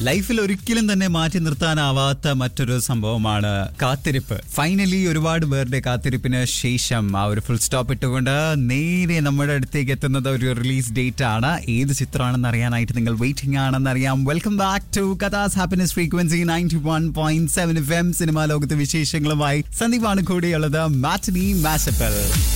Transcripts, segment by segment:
ലൈഫിൽ ഒരിക്കലും തന്നെ മാറ്റി നിർത്താനാവാത്ത മറ്റൊരു സംഭവമാണ് കാത്തിരിപ്പ് ഫൈനലി ഒരുപാട് പേരുടെ കാത്തിരിപ്പിന് ശേഷം ആ ഒരു ഫുൾ സ്റ്റോപ്പ് ഇട്ടുകൊണ്ട് നേരെ നമ്മുടെ അടുത്തേക്ക് എത്തുന്നത് ഒരു റിലീസ് ഡേറ്റ് ആണ് ഏത് ചിത്രമാണെന്ന് അറിയാനായിട്ട് നിങ്ങൾ വെയിറ്റിംഗ് ആണെന്ന് അറിയാം വെൽക്കം ബാക്ക് ടു കഥാസ് happiness frequency ninety one point seven F M cinema ലോകത്തെ വിശേഷങ്ങളുമായി സന്ദീപാണ് കൂടിയുള്ളത് മാറ്റനി മാഷപ്പൽ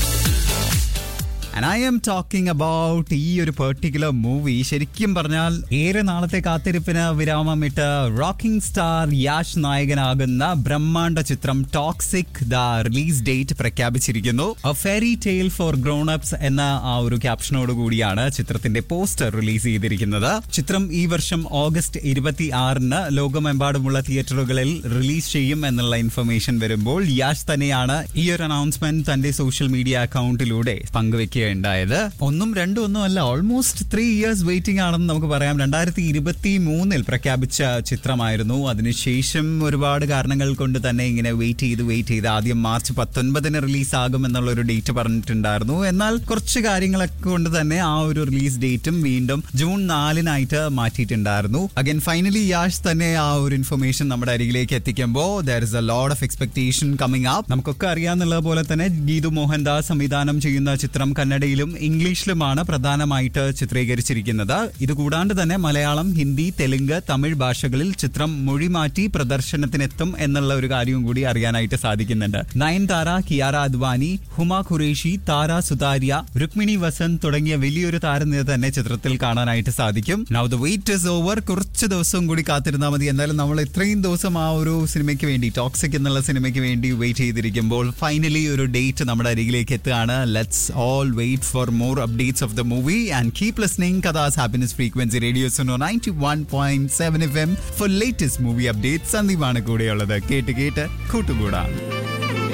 and I'm talking about ഈ ഒരു പെർട്ടിക്കുലർ മൂവി ശരിക്കും പറഞ്ഞാൽ ഏറെ നാളത്തെ കാത്തിരിപ്പിന് വിരാമമിട്ട് റോക്കിംഗ് സ്റ്റാർ യാഷ് നായകനാകുന്ന ബ്രഹ്മാണ്ഡ ചിത്രം ടോക്സിക് ദ റിലീസ് ഡേറ്റ് പ്രഖ്യാപിച്ചിരിക്കുന്നു a fairy tale for grown ups എന്ന ആ ഒരു ക്യാപ്ഷനോട് കൂടിയാണ് ചിത്രത്തിന്റെ പോസ്റ്റർ റിലീസ് ചെയ്തിരിക്കുന്നത് ചിത്രം ഈ വർഷം ഓഗസ്റ്റ് ഇരുപത്തി ആറിന് ലോകമെമ്പാടുമുള്ള തിയേറ്ററുകളിൽ റിലീസ് ചെയ്യും എന്നുള്ള ഇൻഫർമേഷൻ വരുമ്പോൾ യാഷ് തന്നെയാണ് ഈ ഒരു അനൗൺസ്മെന്റ് തന്റെ സോഷ്യൽ മീഡിയ അക്കൗണ്ടിലൂടെ പങ്കുവെക്കുകയുണ്ടായത് ഒന്നും രണ്ടും ഒന്നും അല്ല ഓൾമോസ്റ്റ് ത്രീ ഇയേഴ്സ് വെയിറ്റിംഗ് ആണെന്ന് നമുക്ക് പറയാം രണ്ടായിരത്തി ഇരുപത്തി മൂന്നിൽ പ്രഖ്യാപിച്ച ചിത്രമായിരുന്നു അതിനുശേഷം ഒരുപാട് കാരണങ്ങൾ കൊണ്ട് തന്നെ ഇങ്ങനെ വെയിറ്റ് ചെയ്ത് വെയിറ്റ് ചെയ്ത് ആദ്യം മാർച്ച് പത്തൊൻപതിന് റിലീസ് ആകും എന്നുള്ള ഒരു ഡേറ്റ് പറഞ്ഞിട്ടുണ്ടായിരുന്നു എന്നാൽ കുറച്ച് കാര്യങ്ങളൊക്കെ കൊണ്ട് തന്നെ ആ ഒരു റിലീസ് ഡേറ്റും വീണ്ടും ജൂൺ നാലിനായിട്ട് മാറ്റിയിട്ടുണ്ടായിരുന്നു അഗൈൻ ഫൈനലി യാഷ് തന്നെ ആ ഒരു ഇൻഫർമേഷൻ നമ്മുടെ അരികിലേക്ക് എത്തിക്കുമ്പോൾ there is a load of expectation coming up നമുക്കൊക്കെ അറിയാന്നുള്ള പോലെ തന്നെ ഗീതു മോഹൻദാസ് സംവിധാനം ചെയ്യുന്ന ചിത്രം കന്നഡയിലും ഇംഗ്ലീഷിലുമാണ് പ്രധാനമായിട്ട് ചിത്രീകരിച്ചിരിക്കുന്നത് ഇത് കൂടാണ്ട് തന്നെ മലയാളം ഹിന്ദി തെലുങ്ക് തമിഴ് ഭാഷകളിൽ ചിത്രം മൊഴി മാറ്റി പ്രദർശനത്തിനെത്തും എന്നുള്ള ഒരു കാര്യവും കൂടി അറിയാനായിട്ട് സാധിക്കുന്നുണ്ട് നയൻതാര കിയാര അദ്വാനി ഹുമ ഖുറേഷി താര സുതാര്യ രുക്മിണി വസന്ത് തുടങ്ങിയ വലിയൊരു താരനിര തന്നെ ചിത്രത്തിൽ കാണാനായിട്ട് സാധിക്കും now the wait is over കുറച്ച് ദിവസവും കൂടി കാത്തിരുന്നാൽ മതി എന്നാലും നമ്മൾ ഇത്രയും ദിവസം ആ ഒരു സിനിമയ്ക്ക് വേണ്ടി ടോക്സിക് എന്നുള്ള സിനിമയ്ക്ക് വേണ്ടി വെയിറ്റ് ചെയ്തിരിക്കുമ്പോൾ ഫൈനലി ഒരു ഡേറ്റ് നമ്മുടെ അരികിലേക്ക് എത്തുകയാണ് let's all wait for more updates of the movie and keep listening കഥാസ് happiness frequency radio Suno ninety one point seven F M for latest movie update സന്ദീപാണ് കൂടെയുള്ളത് കേട്ട് കേട്ട് കൂട്ടുകൂടാം